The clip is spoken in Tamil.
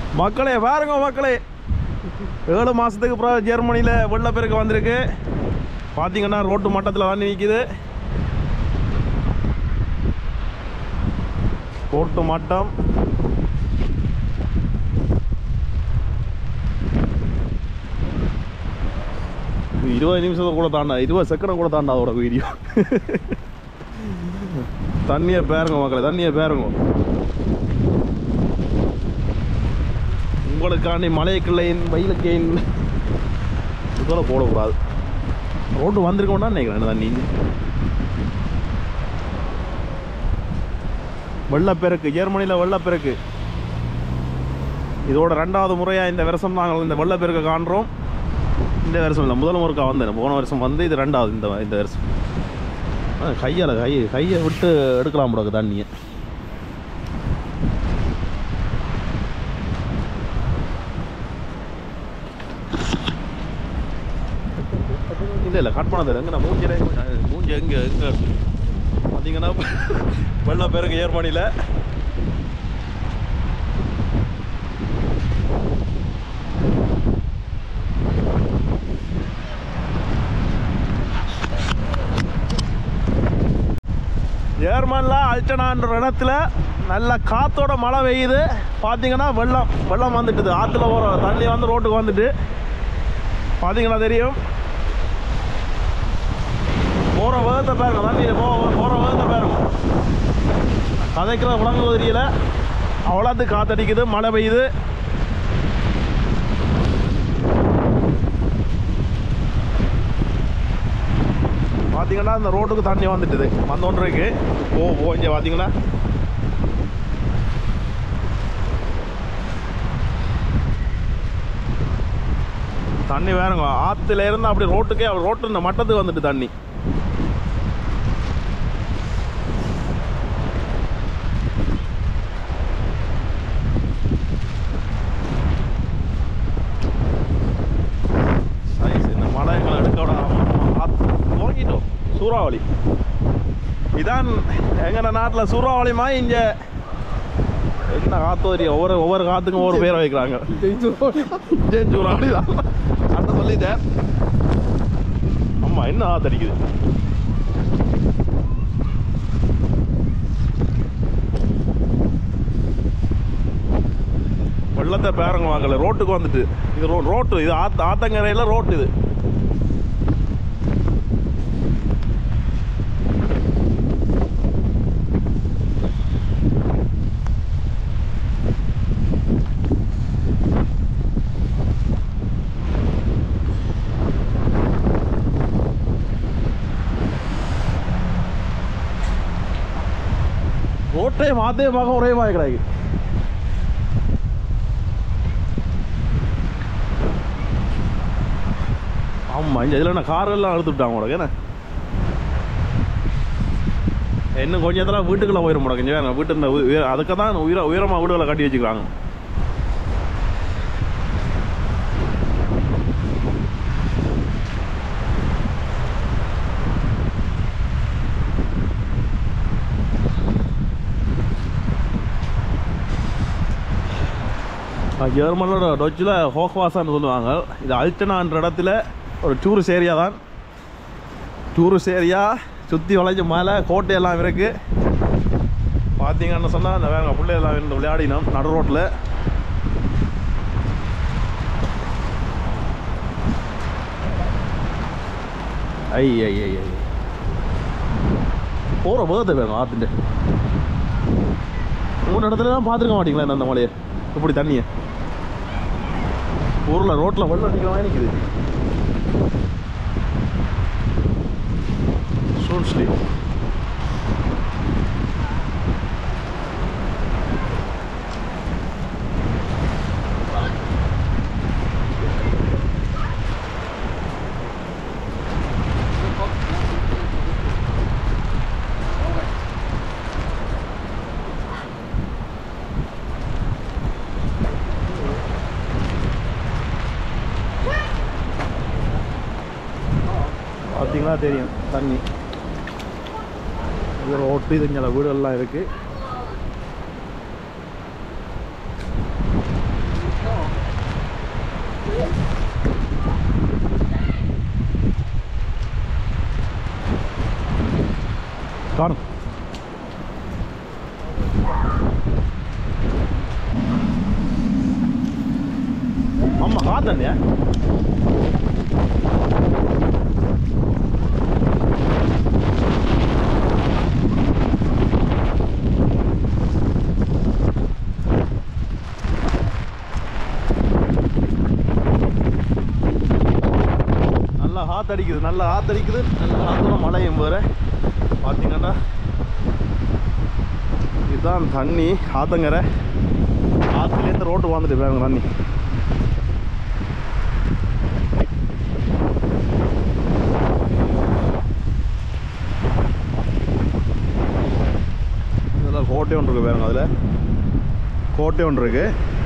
மக்களே பாருங்க மக்களே ஏழு மாதத்துக்கு அப்புறம் ஜெர்மனியில் வெள்ளப்பெருக்கு வந்திருக்கு பார்த்தீங்கன்னா ரோட்டு மட்டத்தில் தண்ணி நிற்கிது ரோட்டு மட்டம் இது இருபது நிமிஷத்தை கூட தாண்டா இருபது செகண்ட் கூட தாண்டா அதோட வீடியோ தண்ணியை பேருங்க மக்களே தண்ணியை பேருங்க உங்களுக்காண்டி மலையக்கிள்ளையின் வயலுக்கேன் இதெல்லாம் போடக்கூடாது ரோட்டு வந்திருக்கோம்னா நினைக்கிறேன் தண்ணி வெள்ளப்பெருக்கு ஜெர்மனியில் வெள்ளப்பெருக்கு இதோட ரெண்டாவது முறையாக இந்த வருஷம் நாங்கள் இந்த வெள்ளப்பெருக்கை காண்றோம் இந்த வருஷம் இல்லை முதல் முறைக்கா வந்தேன் போன வருஷம் வந்து இது ரெண்டாவது இந்த இந்த வருஷம் ஆ, கையால் கை கையை விட்டு எடுக்கலாம் போடாது தண்ணியை இல்லை இல்லை கட் பண்ணது எங்கே நான் மூஞ்சிலே மூஞ்சி எங்கே எங்கே பார்த்தீங்கன்னா வெள்ள பேருக்கு ஏர்மணியில் ஜெர்மனில் அல்டனான்ற இடத்துல நல்ல காத்தோட மழை பெய்யுது பார்த்தீங்கன்னா வெள்ளம் வெள்ளம் வந்துட்டுது ஆற்றுல போகிற தண்ணி வந்து ரோட்டுக்கு வந்துட்டு பார்த்தீங்கன்னா தெரியும் போகிற வேகத்தை பாருங்க தண்ணியில் போ போகிற வேகத்தை பாருங்க கதைக்கிற விளங்குவது தெரியல அவ்வளோத்து காத்தடிக்குது மழை பெய்யுது பார்த்தீங்கன்னா இந்த ரோட்டுக்கு தண்ணி வந்துட்டுது வந்தோன்றிருக்கு போ போ இங்கே பார்த்தீங்கன்னா தண்ணி வேறுங்க ஆற்றுல இருந்து அப்படி ரோட்டுக்கே ரோட்டு இந்த மட்டத்துக்கு வந்துட்டு தண்ணி சைஸ் இந்த மலைகளை எடுக்க விடாம துவங்கிட்டோம் சூறாவளி இதான் எங்கட நாட்டில் சூறாவளி மாதிரி இங்கே என்ன காத்து வரி ஒவ்வொரு ஒவ்வொரு காத்துக்கும் ஒவ்வொரு பேரை வைக்கிறாங்க ஜெயின் சூறாவளி தான் அந்த சொல்லிட்டேன் ஆமா என்ன காத்தடிக்குது வெள்ளத்தை பேரங்க வாங்கல ரோட்டுக்கு வந்துட்டு இது ரோ ரோட்டு இது ஆத்த ஆத்தங்கரையில் ரோட்டு இது ரோட்டே மாத்தே பார்க்க ஒரே மாதிரி கிடையாது ஆமாம் இந்த இதில் நான் காரெல்லாம் அழுத்து விட்டாங்க உனக்கு என்ன இன்னும் கொஞ்சம் இதெல்லாம் வீட்டுக்குள்ளே போயிடும் முடக்கு இங்கே வேணும் வீட்டு இந்த உய- அதுக்கு தான் உயர உயரமாக வீடுகளை கட்டி வச்சுக்கிறாங்க ஜெர்மனோட டொச்சில் ஹோக்வாசான்னு சொல்லுவாங்க இது அல்டனான்ற இடத்துல ஒரு டூரிஸ்ட் ஏரியா தான் டூரிஸ்ட் ஏரியா சுற்றி வளைஞ்ச மலை கோட்டையெல்லாம் இருக்குது பார்த்தீங்கன்னு சொன்னால் இந்த வேங்க பிள்ளையெல்லாம் இருந்து விளையாடினோம் நடு ரோட்டில் ஐ ஐ ஐ ஐ போகிற வேகத்தை வேணும் ஆற்றுட்டு மூணு இடத்துல தான் பார்த்துருக்க மாட்டீங்களா என்ன அந்த மலையை இப்படி தண்ணியை ஊரில் ரோட்டில் வெள்ளம் அடிக்கிற மாதிரி நிற்குது சூழ்ச்சி பார்த்தீங்கன்னா தெரியும் தண்ணி இது ரோட்டு இது இங்கே வீடுகள்லாம் இருக்குது காணும் அம்மா காத்தண்ணியா நல்லா காத்தடிக்குது நல்லா காத்தடிக்குது நல்லா காத்தோட மழையும் வேற பார்த்தீங்கன்னா இதுதான் தண்ணி ஆத்தங்கரை ஆற்றுலேருந்து ரோட்டு வந்துட்டு பாருங்க தண்ணி இதெல்லாம் கோட்டை ஒன்று இருக்கு பாருங்க அதில் கோட்டை ஒன்று இருக்கு